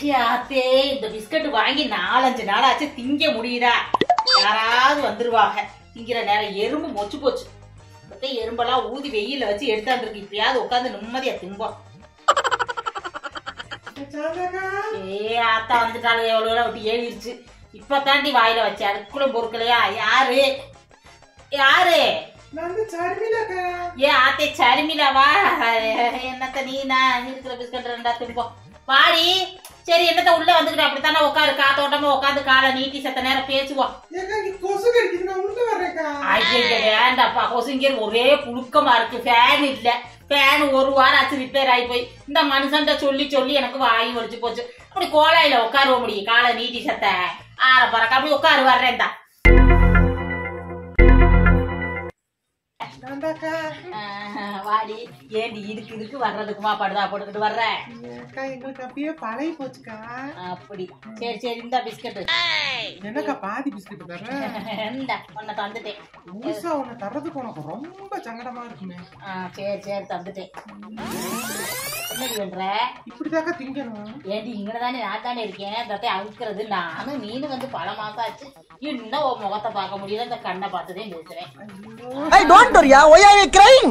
யாத்தே இந்த பிஸ்கட் வாங்கி நாலஞ்சு நாளாச்சு திங்க முடியுதா யாராவது வந்துருவாங்க திங்கிற நேரம் எறும்பு மொச்சு போச்சு இப்பத்தே எறும்பெல்லாம் ஊதி வெயில வச்சு எடுத்தாந்துருக்கு இப்பயாவது உட்காந்து நிம்மதியா திம்போம் ஏ ஆத்தா வந்துட்டாலும் எவ்வளவு விட்டு ஏறிடுச்சு இப்ப தாண்டி வாயில வச்சு அதுக்குள்ள பொறுக்கலையா யாரு யாரு ஏ ஆத்தே சரிமிலாவா என்னத்த நீ நான் இருக்கிற பிஸ்கட் ரெண்டா திருப்போம் வாடி சரி என்னத்த உள்ள வந்துக்கிட்டு அப்படித்தானே உட்காரு காத்தோட்டமா உட்காந்து காலை நீட்டி செத்த நேரம் பேசுவோம் ஐயோ வேண்டாப்பா கொசுங்கர் ஒரே புழுக்கமா இருக்கு ஃபேன் இல்ல ஃபேன் ஒரு வாரம் ஆச்சு ரிப்பேர் ஆகி போய் இந்த மனுஷன்ட்ட சொல்லி சொல்லி எனக்கு வாய் வலிச்சு போச்சு அப்படி கோலாயில உட்காருவ முடியும் காலை நீட்டி செத்த ஆற பறக்க அப்படி உட்காரு வர்றேன்டா ஆஹ், வாடி ஏண்டி இதுக்கு இதுக்கு வர்றதுக்குமா படுதா போட்டுக்கிட்டு வர்ற எங்களுக்கு அப்படியே பழைய போச்சுக்கா அப்படி சரி சரி இந்த பிஸ்கட் என்னக்கா பாதி பிஸ்கட் தர இந்த உன்னை தந்துட்டேன் முழுசா உன்னை தர்றதுக்கு உனக்கு ரொம்ப சங்கடமா இருக்குமே ஆ, சரி சரி தந்துட்டேன் என்னடி பண்ற இப்படிதாக்கா திங்கணும் ஏண்டி இங்கே தானே நான் தானே இருக்கேன் தத்தை அவுக்கிறது நானும் நீனு வந்து பல மாசம் ஆச்சு இன்னும் உன் முகத்தை பார்க்க முடியல இந்த கண்ணை பார்த்துதே பேசுறேன் ஐயோ Hey, don't worry, why are you crying?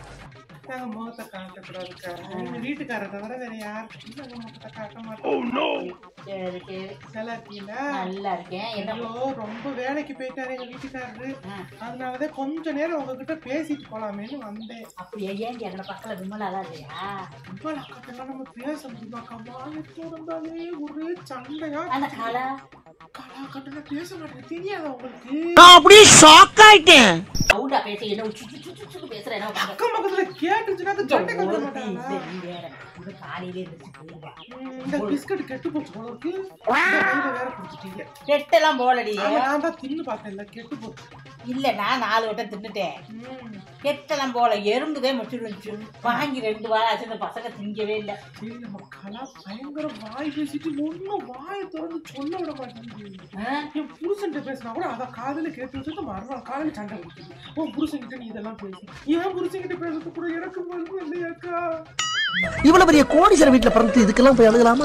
நாங்க முகத்தை காட்டக்கூடாதுக்கா எங்க வீட்டுக்கார தவிர வேற யாருக்கும் நாங்க முகத்தை காட்ட மாட்டோம் சரி சரி நல்லா இருக்கீங்களா நல்லா இருக்கேன் என்ன ஐயோ ரொம்ப வேலைக்கு போயிட்டாரு எங்க வீட்டுக்காரரு ஆ, அதனாலதான் கொஞ்ச நேரம் உங்ககிட்ட பேசிட்டு போலாமேன்னு வந்தேன் அப்படியா ஏண்டி என்னோட பக்கத்துல விமலா தான் இல்லையா இவ்வளவு அக்கா நம்ம பேச முடியுமாக்கா வாயத்து இருந்தாலே ஒரே சண்டையா அந்த காலா கலா கட்டுல பேச மாட்டேன் தெரியாதா உங்களுக்கு நான் அப்படியே ஷாக் ஆயிட்டேன் சவுண்டா பேச என்ன சுச்சு சுச்சு சுச்சு பேசுற என்ன பண்ற? அக்கம் பக்கத்துல கேட்டுச்சுன்னா அது சண்டை கட்ட ஒருத்தி மாட்டாங்க இந்த நீ வேற இது காலையிலே இருந்துச்சு போயிருவா இந்த பிஸ்கட் கெட்டு போச்சு போல இருக்கு இந்த கையில வேற கொடுத்துட்டீங்க கெட்டெல்லாம் போலடி ஆமா, நான் தான் தின்னு பார்த்தேன் இல்ல கெட்டு போச்சு இல்ல நான் நாலு வட்டம் தின்னுட்டேன் ம். கெட்டெல்லாம் போல எறும்புதே முடிச்சிருந்துச்சு வாங்கி ரெண்டு வாரம் ஆச்சு இந்த பசங்க திங்கவே இல்லை சரி நம்ம கலா பயங்கர வாய் பேசிட்டு ஒன்னும் வாயை திறந்து சொல்ல விட மாட்டேங்குது என் புருஷன்ட்ட பேசினா கூட அத காதுல கேட்டு வச்சுட்டு மறுநாள் காலையில சண்டை கொடுத்துது உன் புருஷன்கிட்ட நீ இதெல்லாம் பேசி ஏன் புருஷன்கிட்ட பேசுறது கூட எனக்கு மனசு இல்லையாக்கா இவ்வளவு பெரிய கோடீஸ்வரர் வீட்டுல பிறந்து இதுக்கெல்லாம் போய் அழுகலாமா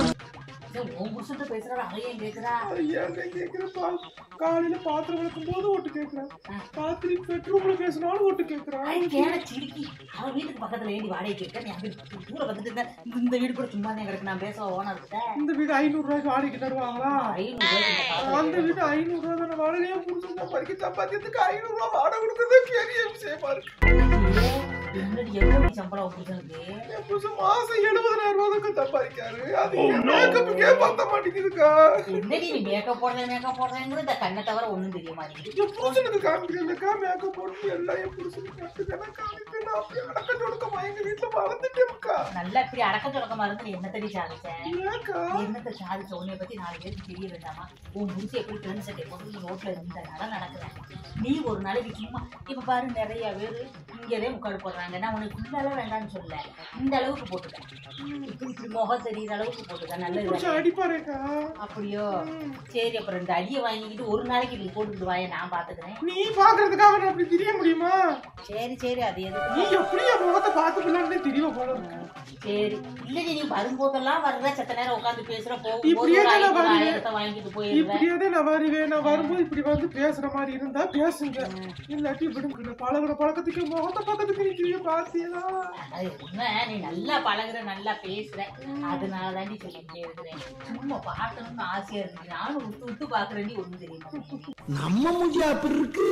உன் புருஷன்ட்ட பேசுறாரு அதையும் கேக்குறா ஏன் கேக்குறப்பா காலையில பாத்திரம் விளக்கும் போது ஓட்டு கேக்குறேன் ராத்திரி பெட்ரூம்ல பேசினாலும் ஓட்டு கேக்குறான் கேன சிரிக்கி அவன் வீட்டுக்கு பக்கத்துல ஏடி வாடகைக்கு இருக்க நீ அங்க கூட வந்துட்டு இருந்த இந்த- இந்த வீடு கூட சும்மா தான் கிடக்கு நான் பேச ஓனர் கிட்ட இந்த வீடு ஐநூறு ரூபாய்க்கு வாடகைக்கு தருவாங்களா ஐநூறு ரூபாய்க்கு இந்த காசை அந்த வீடு ஐநூறு ரூபாய் தானே வாடகையே புருஷன் சம்பாதிக்க சம்பாதிக்கிறதுக்கு ஐநூறு ரூபாய் வாடகை கொடுக்கறதே பெரிய விஷயமா இருக்கு ஐயே, என்னடி எவ்வளவு சம்பளம் உன் புருஷனுக்கு என் புருஷன் மாசம் எழுபதாயிரம் ரூபாய் தான் சம்பாதிக்காரு அது மேக்கப்புக்கே பத்த மாட்டேங்குதுக்கா என்னடி நீ மேக்கப் போடுறேன் மேக்கப் போடுறேங்கிற இந்த கண்ணை தவிர ஒண்ணும் தெரிய மாட்டேங்குது என் புருஷனுக்கு காமிக்கிறதுக்கா மேக்கப் போட்டு எல்லாம் என் புருஷனுக்கு கட்டுக்கெல்லாம் காமிச்சு நான் அப்படியே அடக்க தொடக்கமா எங்க வீட்டுல வளர்ந்துட்டேன்க்கா நல்லா இப்படி அடக்க தொடக்கமா இருந்து நீ என்ன தடி சாதிச்சேன் ஏக்கா என்னத்த சாதிச்ச உன்னைய பத்தி நாலு பேருக்கு தெரிய வேண்டாமா உன் முடிச்சு எப்படி ஃப்ரெண்ட் சட்டை போட்டு ரோட்ல இருந்தனால நடக்கிறேன் நீ ஒரு நாளைக்கு சும்மா இப்ப பாரு நிறைய பேர் இங்கதே முக்காடு போடுறாங்க நான் உனக்கு ஃபுல்லாலாம் வேண்டாம்னு சொல்லல இந்த அளவுக்கு போட்டுட்டேன் இப்படி இப்படி முகம் தெரியுற அளவுக்கு போட்டுட்டேன் நல்லது புருஷன் அடிப்பாரேக்கா அப்படியோ சரி அப்புறம் ரெண்டு அடியை வாங்கிக்கிட்டு ஒரு நாளைக்கு நீ போட்டுக்கிட்டு வாய நான் பாத்துக்கிறேன் நீ பாக்குறதுக்காக நான் அப்படி தெரிய முடியுமா சரி சரி அது எதுக்கு நீ எப்படி என் முகத்தை பார்த்துக்கலாம்னு தெரியல போல இருக்கு சரி இல்லடி நீ வரும்போதெல்லாம் வர்ற செத்த நேரம் உட்காந்து பேசுற போகும்போது இப்படியே ஒரு தானே ஐநூறு வருவேன். ஆயிரத்தை வாங்கிட்டு போயிடுறேன் இப்படியே நான் வருவேன் நான் வரும்போது இப்படி வந்து பேசுற மாதிரி இருந்தா பேசுங்க இல்லாட்டி விடுங்க பழகுற பழக்கத்துக்கு முகத்தை பக்கத்துக்கு நீங்க பாத்தீங்களா அது உண்மை நீ நல்லா பழகுற நல்லா பேசுற அதனால தாண்டி சொல்லிட்டே இருக்கிறேன் சும்மா பார்க்கணும்னு ஆசையா இருக்கு நானும் விட்டு விட்டு பாக்குறேன் ஒண்ணும் தெரிய மாட்டேங்குது நம்ம மூஞ்சியா அப்படி இருக்கு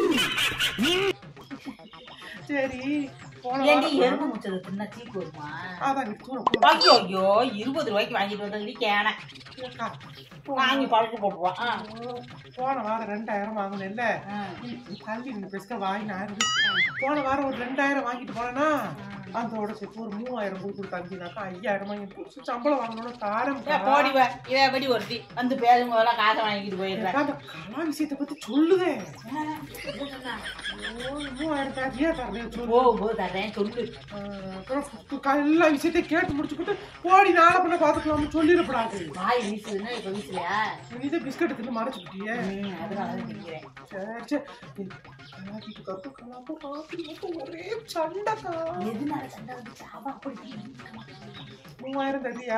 சரி போன ஏண்டி வாரம் எறும்பு முச்சது தின்னா சீக்கு வருமா அதான் இங்க தூரம் போறோம். ஐயோ ஐயோ இருபது ரூபாய்க்கு வாங்கிட்டு வந்தது கேன ஏக்கா, வாங்கி பழக்க போட்டுருவான் ஆ. போன வாரம் ரெண்டாயிரம் வாங்கினேன்ல ஆ. தள்ளி இந்த பெஸ்க வாங்கி நான் போன வாரம் ஒரு ரெண்டாயிரம் வாங்கிட்டு போனேன்னா அதோட சேர்த்து ஒரு மூவாயிரம் கொடுத்து தங்கினாக்கா ஐயாயிரம் வாங்கி கொடுத்து சம்பளம் வாங்கணும்னு தாரம் ஏ, போடி வா இதை எப்படி ஒருத்தி வந்து பேரும் போதெல்லாம் காசை வாங்கிட்டு போயிடுறேன் அந்த கலா விஷயத்தை பத்தி சொல்லுதே ஓ, மூவாயிரம் தாட்டியா தரலையா சொல்லு போகும்போது தர அதேன் சொல்லு ஆஹ் அப்புறம் கு- கு- எல்லா விஷயத்தையும் கேட்டு முடிச்சுக்கிட்டு போடி நாளை பண்ண பாத்துக்கலாம்னு சொல்லிடக்கூடாது வாய் வீசுதுன்னா இப்ப வீசலையா நீ தான் பிஸ்கட் தின்னு மறைச்சுக்கிட்டியே ம், அதனால தான் நிக்கிறேன் சரி சரி கலா வீட்டுக்காரப்பு கலாப்பும் ராத்திரி மட்டும் ஒரே சண்டைக்கா எதுனால சண்டை வந்துச்சு அவ அப்படி மூவாயிரம் தட்டியா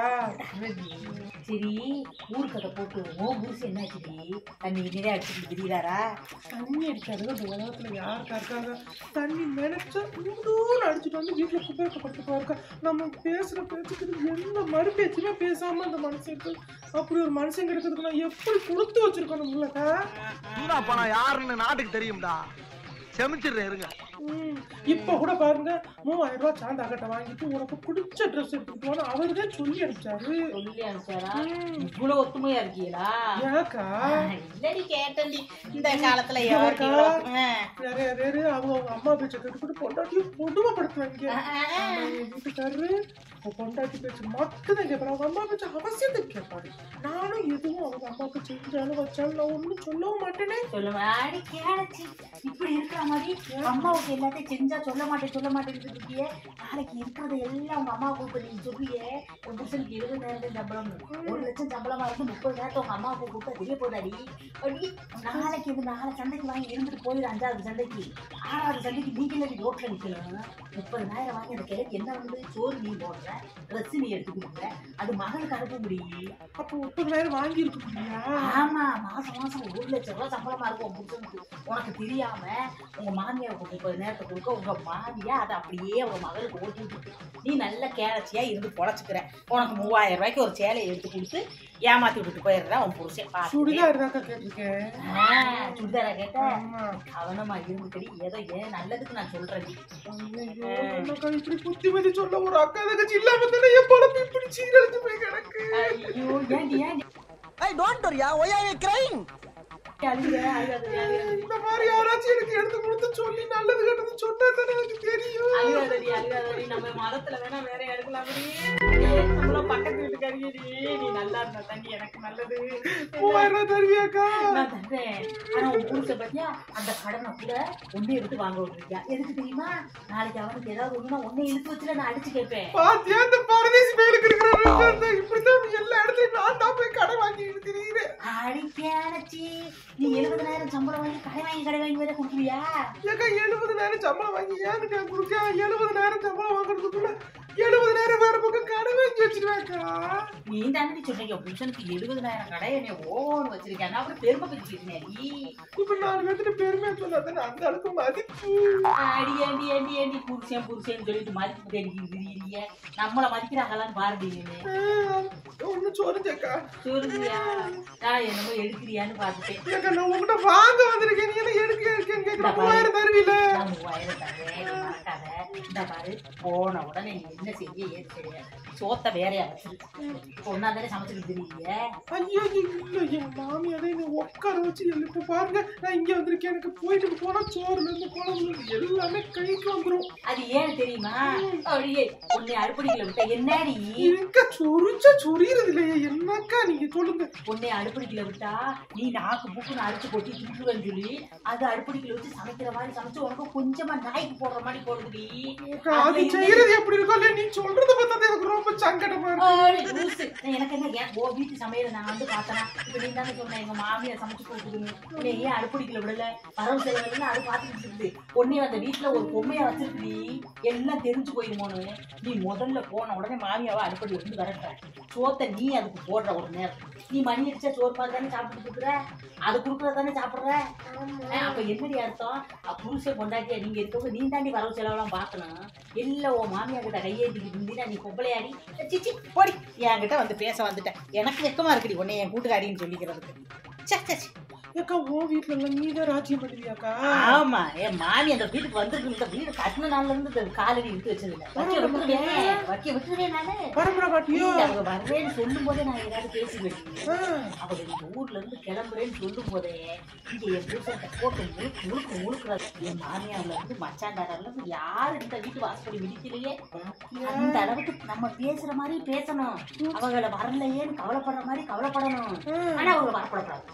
சரி ஊரு கதை போட்டு ஓ புருஷ என்ன ஆச்சுடி தண்ணி நிறைய அடிச்சுட்டு திரியிறாரா தண்ணி அடிக்காதவங்க இந்த உலகத்துல யாருக்கா இருக்காங்க தண்ணி நினைச்சா இன்னொரு அடிச்சுட்டு வந்து வீட்டுல குப்பைக்கப்படுத்துக்கா இருக்கா நம்ம பேசுற பேச்சுக்கு எந்த மறு பேச்சுமே பேசாம அந்த மனுஷனுக்கு அப்படி ஒரு மனுஷன் கிடைக்கிறதுக்கு நான் எப்படி கொடுத்து வச்சிருக்கணும் இல்லக்கா அப்ப நான் யாருன்னு நாட்டுக்கு தெரியும்டா செமிச்சிடுறேன் இருங்க ம், இப்ப கூட பாருங்க மூவாயிரம் ரூபாய் சாந்தா கட்டை வாங்கிட்டு உனக்கு பிடிச்ச ட்ரெஸ் எடுத்துட்டு போனா அவரு தான் சொல்லி அனுப்பிச்சாரு சொல்லி அனுப்பிச்சாரா ம். இவ்வளவு ஒத்துமையா இருக்கீங்களா ஏக்கா இல்லடி கேட்டேன்டி இந்த காலத்துல இருக்கா? யாருக்கு இவ்வளவு- ஆ. நிறைய பேரு அவங்க அவங்க அம்மா பேச்சை கேட்டுக்கிட்டு பொண்டாட்டியும் கொடுமைப்படுத்துவாங்க ஆனா என் வீட்டுக்காரரு அவங்க பொண்டாட்டி பேச்சு மட்டும் தான் கேட்பாரு அவங்க அம்மா பேச்சு அவசியத்துக்கு கேட்பாரு நானும் எதுவும் அவங்க அம்மாவுக்கு செஞ்சாலும் வச்சாலும் நான் ஒன்றும் சொல்லவும் மாட்டேனே சொல்லுங்க அடி கேளச்சி இப்படி இருக்கிற மாதிரி அம்மாவுக்கு எல்லாத்தையும் செஞ்சா சொல்ல மாட்டேன் சொல்ல மாட்டேன்னு இருக்கியே நாளைக்கு இருக்கிறத எல்லாம் உங்க அம்மா கூப்பிட்டு நீங்க சொல்லியே உன் புருஷனுக்கு எழுபதாயிரம் சம்பளம் ஒரு லட்சம் சம்பளமா இருந்து முப்பது நேரத்தை உங்க அம்மாவுக்கு கூப்பிட்டு தெரிய போதாடி அடி நாளைக்கு இது நாலு சந்தைக்கு வாங்கி இருந்துட்டு போயிரு அஞ்சாவது சந்தைக்கு ஆறாவது சந்தைக்கு நீங்களே ரோட்ல நிக்கணும் முப்பதாயிரம் வாங்கி அந்த கிழக்கு என்ன வந்து சோறு நீ போடுற ட்ரெஸ் நீ எடுத்து கொடுக்குற அது மகனுக்கு அனுப்ப முடியும் அப்போ முப்பதாயிரம் வாங்கி இருக்க முடியா ஆமா மாசம் மாசம் ஒரு லட்சம் ரூபாய் சம்பளமா இருக்கும் உன் புருஷனுக்கு உனக்கு தெரியாம உங்க மாமியாருக்கு முப்பது நேரத்தை கொடுக்க உங்க மாமியா அதை அப்படியே உங்க மகளுக்கு ஓட்டி விட்டுட்டு நீ நல்ல கேரட்சியா இருந்து பொழைச்சுக்கிற உனக்கு மூவாயிரம் ரூபாய்க்கு ஒரு சேலையை எடுத்து கொடுத்து ஏமாத்தி விட்டுட்டு போயிடுறா உன் புருஷன் பார்த்துட்டு. சுடிதார் தாக்கா கேட்டிருக்கேன் ஆ, சுடிதாரா கேட்ட ஆமா கவனமா இருந்துக்கடி ஏதோ ஏன் நல்லதுக்கு நான் சொல்றேன் ஐயோ, என்னக்கா இப்படி புத்திமதி சொல்ல ஒரு அக்கா தங்கச்சி இல்லாம தானே என் பொழப்பு இப்படி சீரழிஞ்சு போய் கிடக்கு ஐயோ ஏன்டி ஏன்டி ஐ டோன்ட் வரியா ஒய் ஆர் யூ கிரைங் அழுகுற அழுகாத அழுகாத இந்த மாதிரி யாராச்சும் எனக்கு எடுத்து கொடுத்து சொல்லி நல்லது கெட்டது சொன்னா தானே எனக்கு தெரியும் அழுகாதடி அழுகாதடி நம்ம மதத்துல வேணா வேற எடுக்கலாமடி நம்மளும் பக்கத்து வீட்டுக்காரியடி நீ நல்லா இருந்தா தண்ணி எனக்கு நல்லது மூவாயிரம் ரூபாய் தருவியாக்கா நான் தர்றேன் ஆனா உன் புருஷ பத்தியா அந்த கடனை கூட ஒன்னே எடுத்து வாங்க விட்டுருக்கியா எதுக்கு தெரியுமா நாளைக்கு அவனுக்கு ஏதாவது ஒண்ணுனா ஒன்னே இழுத்து வச்சுல நான் அடிச்சு கேட்பேன் பாத்தியா இந்த பரதேசி பயலுக்கு இருக்கிற அந்த இப்படித்தான் எல்லா இடத்துலயும் நான் தான் போய் கடை வாங்கிட்டு திரியிறேன் அடிக்கானச்சி நீ எழுபதனாயிரம் சம்பளம் வாங்கி கடை வாங்கி கடை வாங்கி வேற கொடுக்குறியா ஏக்கா எழுபதுனாயிரம் சம்பளம் வாங்கி ஏன்னு கொடுக்க எழுபதுனாயிரம் சம்பளம் வாங்குறதுக்குள்ள எழுபதுனாயிரம் வேற பக்கம் கடை வாங்கி வச்சிருவேக்கா நீ தானே சொன்னீங்க உன் புருஷனுக்கு எழுபதனாயிரம் கடை என்னை ஓன்னு வச்சிருக்கேன் அப்புறம் பெருமை பிடிச்சிருக்கேன் நீ இப்ப நாலு பேர்த்துட்டு பெருமையா சொல்லாதானே அந்த அளவுக்கு மதிப்பு அடி அடி அடி அடி புருஷன் புருஷன் சொல்லிட்டு மதிப்பு தெரிவிக்கிறீங்க நம்மள மதிக்கிறாங்களான்னு பாருடி நீனு ஒண்ணு சொல்லுச்சேக்கா சொல்லுறியா நான் என்னமோ எடுக்கிறியான்னு பார்த்துட்டேன் ஏக்கா நான் உங்ககிட்ட வாங்க வந்திருக்கேன் நீ என்ன எடுக்க எடுக்கேன்னு கேட்கிற மூவாயிரம் தருவில நான் மூவாயிரம் தரேன் நீ மறக்காத இந்த பாரு போன உடனே நீ என்ன செய்ய ஏது செய்ய சோத்த வேறையா வச்சிரு இப்போ ஒன்னா தானே சமைச்சிட்டு தெரியுங்க ஐயோ ஐயோ என் மாமியாரே என்னை உட்கார வச்சு எழுப்ப பாருங்க நான் இங்க வந்திருக்கேன் எனக்கு போயிட்டு போனா சோறுல இருந்து குழம்புல இருந்து எல்லாமே கைக்கு வந்துரும் அது ஏன் தெரியுமா அப்படியே உன்னை அடுப்படிக்கல விட்ட என்னடி இருக்க சொரிச்சா சொரியுறது இல்லையே என்னக்கா நீங்க சொல்லுங்க உன்னை அடுப்படிக்கல விட்டா நீ நாக்கு புக்குன்னு அடிச்சு கொட்டி திட்டுவேன்னு சொல்லி அது அடுப்படிக்கல வச்சு சமைக்கிற மாதிரி சமைச்சு உனக்கு கொஞ்சமா நாய்க்கு போடுற மாதிரி போடுதுடி அக்கா, அது செய்யறது எப்படி இருக்கோ இல்லையா நீ சொல்றத பார்த்தா எனக்கு ரொம்ப சங்கடமா இருக்கு ஆடி லூசு. எனக்கு என்ன ஏன் ஓ வீட்டு சமையல நான் வந்து பார்த்தேனா இப்ப நீ தானே சொன்ன எங்க மாமியார் சமைச்சு கொடுக்குதுன்னு உன்னை ஏன் அடுப்படிக்கல விடல வரவு செலவுல அது பார்த்துக்கிட்டு இருக்குது உன்னை அந்த வீட்டுல ஒரு பொம்மையா வச்சிருக்குடி எல்லாம் தெரிஞ்சு போயிருமோன்னு நீ முதல்ல போன உடனே மாமியாவை அடுப்படி வந்து வரட்ட சோத்தை நீ அதுக்கு போடுற ஒரு நேரம் நீ மணி அடிச்சா சோறு மாதிரி தானே சாப்பிட்டு இருக்கிற அது கொடுக்குறத தானே சாப்பிடுற ஆ, அப்ப என்னடி அர்த்தம் அப்ப புருஷன் பொண்டாட்டியா நீங்க இருக்கவங்க நீ தாண்டி வரவு செலவெல்லாம் பார்க்கணும் இல்ல உன் மாமியா கிட்ட கையேந்திக்கிட்டு இருந்தீங்கன்னா நீ பொம்பளையாடி சிச்சி போடி என்கிட்ட வந்து பேச வந்துட்டேன் எனக்கு வெக்கமா இருக்குடி உன்னை என் கூட்டுக்காரின்னு சொல்லிக்கிறதுக்கு சே, சே, சே. ஏக்கா உன் வீட்டுல எல்லாம் நீ தான் ராஜ்யம் பண்ணுவியாக்கா ஆமா என் மாமி அந்த வீட்டுக்கு வந்திருக்கு இந்த வீடு கட்டின நாள்ல இருந்து இந்த காலடி எடுத்து வச்சது இல்ல வைக்க விட்டுருவேன் வைக்க விட்டுருவேன் நானு பரம்பரை பாட்டியோ இல்ல, அவங்க வர்றேன்னு சொல்லும் போதே நான் ஏதாவது பேசி விட்டேன் ஆ, அவங்க இந்த ஊர்ல இருந்து கிளம்புறேன்னு சொல்லும் போதே இங்க என் புருஷன் போட்டு முழுக்கு முழுக்கு முழுக்குறாரு என் மாமியார்ல இருந்து மச்சாண்டாரில இருந்து யாரு இந்த வீட்டு வாசப்படி மிதிக்கலையே அந்த அளவுக்கு நம்ம பேசுற மாதிரி பேசணும் அவங்கள வரலையேன்னு கவலைப்படுற மாதிரி கவலைப்படணும் ஆனா அவங்க வரப்படக்கூடாது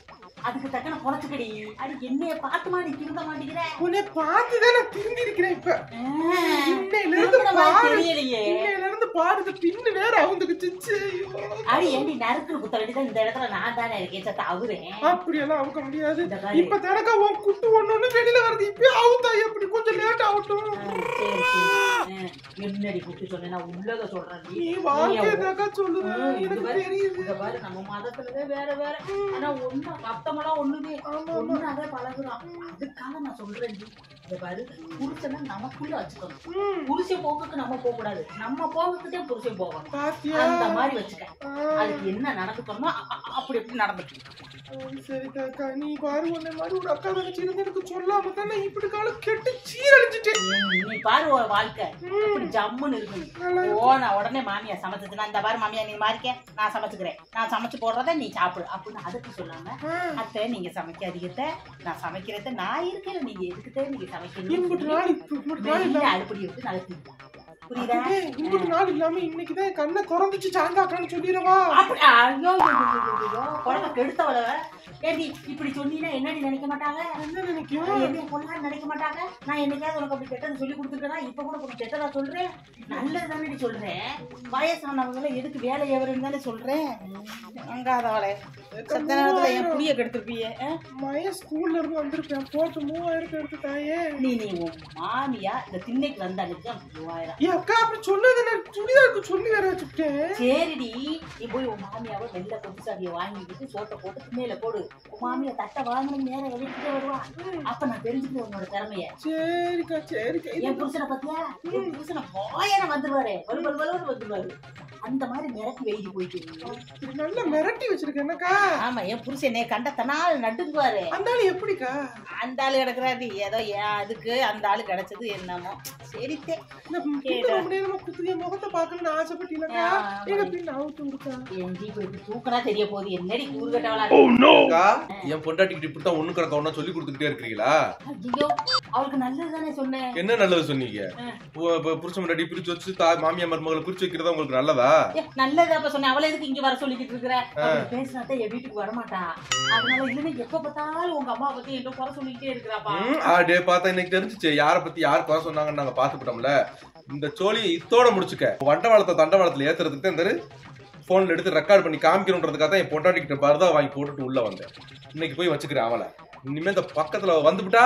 அதுக்கு தக்கன பொழைச்சுக்கடி அடி என்னைய பார்த்துமா நீ திருந்த மாட்டேங்கிற உன்னை பார்த்துதான் நான் திரும்பி இருக்கிறேன் இப்ப இன்னையில இருந்து திருந்துற மாதிரி பாரு தெரியலையே இன்னையில இருந்து பாருது பின்னு வேற அவந்துக்குச்சு அடி ஏண்டி நறுக்கு குத்த வேண்டியதான் இந்த இடத்துல நான் தானே இருக்கேன் சத்த அவரேன் அப்படியெல்லாம் அவுக்க முடியாது இந்த மாதிரி. இப்ப தனக்கா உன் குட்டு ஒண்ணு ஒண்ணு வெளியில வருது இப்ப அவுத்தா எப்படி கொஞ்சம் லேட் ஆகட்டும் சரி சரி ஆ, என்னடி கூப்பிட்டு சொன்னேன் நான் உள்ளத சொல்றேன் நீ வாழ்க்கையதாக்கா சொல்லுற எனக்கு தெரியுது இங்க பாரு நம்ம மதத்துலவே வேற வேற ஆனா ஒண்ணு ரத்தமெல்லாம் ஒண்ணுதே ஆமா, ஒண்ணாவே பழகுறான் அதுக்காக நான் சொல்றேன் டி. இங்க பாரு புருஷனை நமக்குள்ள வச்சுக்கணும் ம், புருஷன் போக்குக்கு நம்ம போக கூடாது நம்ம போகுக்குதே புருஷன் போகணும் பாத்தியா அந்த மாதிரி வச்சுக்க ஆ, அதுக்கு என்ன நடந்துக்கணுமோ அ- அ- அப்படி எப்படி நடந்துக்கணும் சரி தாக்கா நீ பாரு உன்னை மாதிரி ஒரு அக்கா தங்கச்சி இருந்து எனக்கு சொல்லாம தானே இப்படி காலம் கெட்டு சீரழிஞ்சிட்டேன் நீ பாரு உன் வாழ்க்கை இப்படி ஜம்முன்னு இருக்கணும் நல்லா ஓ நான் உடனே மாமியா சமைச்சதுன்னா இந்த பாரு மாமியா நீ மாறிக்க நான் சமைச்சுக்கிறேன் நான் சமைச்சு போடுறத நீ சாப்பிடு அப்படின்னு அதுக்கு சொல்லாம ஆ, அத்தை நீங்க சமைக்காதீங்கத்த நான் சமைக்கிறத நான் இருக்கேன் நீங்க எதுக்குத்த நீங்க இம்புட்டு சமைக்கணும் நாள் இப்ப- இம்புட்டு நாள் வெளியில இல்லாம அடுப்படி விட்டு நடத்தி புரியுதா அதுவே இம்புட்டு நாள் இல்லாம இன்னைக்குதான் கண்ணை திறந்துச்சு சாந்தாக்கான்னு சொல்லிடவா அப்படி ஐயோ ஐயோ, ஐயோ, ஐயோ, குழந்தை கெடுத்தவள ஏடி இப்படி சொன்னீங்கன்னா என்னடி நினைக்க மாட்டாங்க என்ன நினைக்கும் என்னைய கொள்ளான்னு நினைக்க மாட்டாங்க நான் என்னைக்காவது உனக்கு அப்படி கெட்டது சொல்லி கொடுத்துருக்கேனா இப்ப கூட உனக்கு கெட்டதா சொல்றேன் நல்லது தானே சொல்றேன் வயசானவங்கள எதுக்கு வேலை எவருன்னு தானே சொல்றேன் அங்காதவளே சத்த நேரத்துல என் புளிய கெடுத்திருப்பியே ஆ? மய ஸ்கூல்ல இருந்து வந்திருப்பேன் போட்டு மூவாயிரத்தை எடுத்து தாயே நீ நீ உன் மாமியா இந்த திண்ணைக்கு வந்தாலுக்கு மூவாயிரம் என் அக்கா அப்படி சொன்னது நான் சுடிதாருக்கு சொல்லி வேற வச்சுட்டேன் சரிடி நீ போய் உன் மாமியாவை வெள்ளை கொத்து சாவியை வாங்கிக்கிட்டு சோட்டை போட்டு திண்ணையில போடு உன் மாமியா தட்டை வாங்கின நேரம் வெளியிட்டே வருவா அப்ப நான் தெரிஞ்சுக்கிறேன் உன்னோட திறமைய சரிக்கா சரிக்கா இது என் புருஷனை பத்தியா என் புருஷனை போயன வந்துருவாரு வலு வலு வலுன்னு வந்துருவாரு அந்த மாதிரி மிரட்டி வெயிட்டு போயிட்டு இப்படி நல்லா மிரட்டி வச்சிருக்கேன் என்னக்கா ஆமா என் புருஷன் என்னைய கண்டத்தனால் நட்டுக்குவாரு அந்த ஆளு எப்படிக்கா அந்த ஆளு கிடக்குறாரு ஏதோ ஏன் அதுக்கு அந்த ஆளு கிடைச்சது என்னமோ சரித்தே இந்த பின்ன ரொம்ப நேரமா குத்துதிய முகத்தை பார்க்கணும்னு ஆசைப்பட்டீங்களா ஆமா. எங்க பின்ன அவுத்து விடுக்கா என் ஜீப் எடுத்து தூக்கனா தெரிய போகுது என்னடி கூறுகட்டவளா அக்கா என் பொண்டாட்டிக்கிட்ட இப்படித்தான் ஒண்ணு கிடக்க ஒண்ணா சொல்லி கொடுத்துக்கிட்டே இருக்கிறீங்களா ஐயோ அவளுக்கு நல்லது தானே சொன்னேன் என்ன நல்லது சொன்னீங்க ஆ. உ- இப்ப புருஷன் முன்னாடி பிரிச்சு வச்சு தா மாமியா மருமகளை பிரிச்சு வைக்கிறதா உங்களுக்கு நல்லதா ஏ, நல்லது அப்ப சொன்னேன் அவளை எதுக்கு இங்க வர சொல்லிக்கிட்டு இருக்கிற அப்படி பேசினாத்தான் என் வீட்டுக்கு வரமாட்டா அதனால இல்லைன்னா எப்ப பார்த்தாலும் உங்க அம்மா பத்தி என்ன குறை சொல்லிக்கிட்டே இருக்கிறாப்பா ம், ஆடே பார்த்தா இன்னைக்கு தெரிஞ்சுச்சு யார பத்தி யார் குறை சொன்னாங்கன்னு நாங்க பாத்துக்கிட்டோம்ல இந்த சோழியை இத்தோட முடிச்சுக்க வண்டவாளத்தை தண்டவாளத்துல ஏத்துறதுக்கு தான் இந்த போன்ல எடுத்து ரெக்கார்ட் பண்ணி காமிக்கணுன்றதுக்காக தான் என் பொண்டாட்டி கிட்ட பரதா வாங்கி போட்டுட்டு உள்ள வந்தேன் இன்னைக்கு போய் வச்சுக்கிறேன் அவளை இனிமே இந்த பக்கத்துல வந்துவிட்டா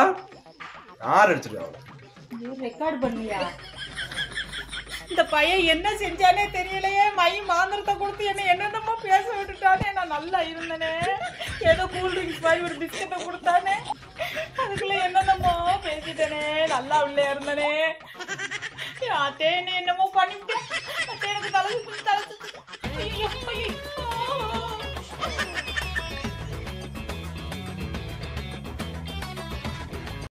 யார் அடிச்சிருக்கேன் அவளை ரெக்கார்ட் பண்ணியா இந்த பையன் என்ன செஞ்சானே தெரியலையே மை மாந்திரத்தை கொடுத்து என்ன என்னென்னமோ பேச விட்டுட்டானே நான் நல்லா இருந்தனே ஏதோ கூல் ட்ரிங்க்ஸ் மாதிரி ஒரு பிஸ்கட்டை கொடுத்தானே அதுக்குள்ள என்னென்னமோ பேசிட்டனே நல்லா உள்ளே இருந்தனே அத்தே நீ என்னமோ பண்ணிவிட்டேன் அத்தே எனக்கு தலை சுத்து, தலை சுத்து. ஐயோ, ஐயோ.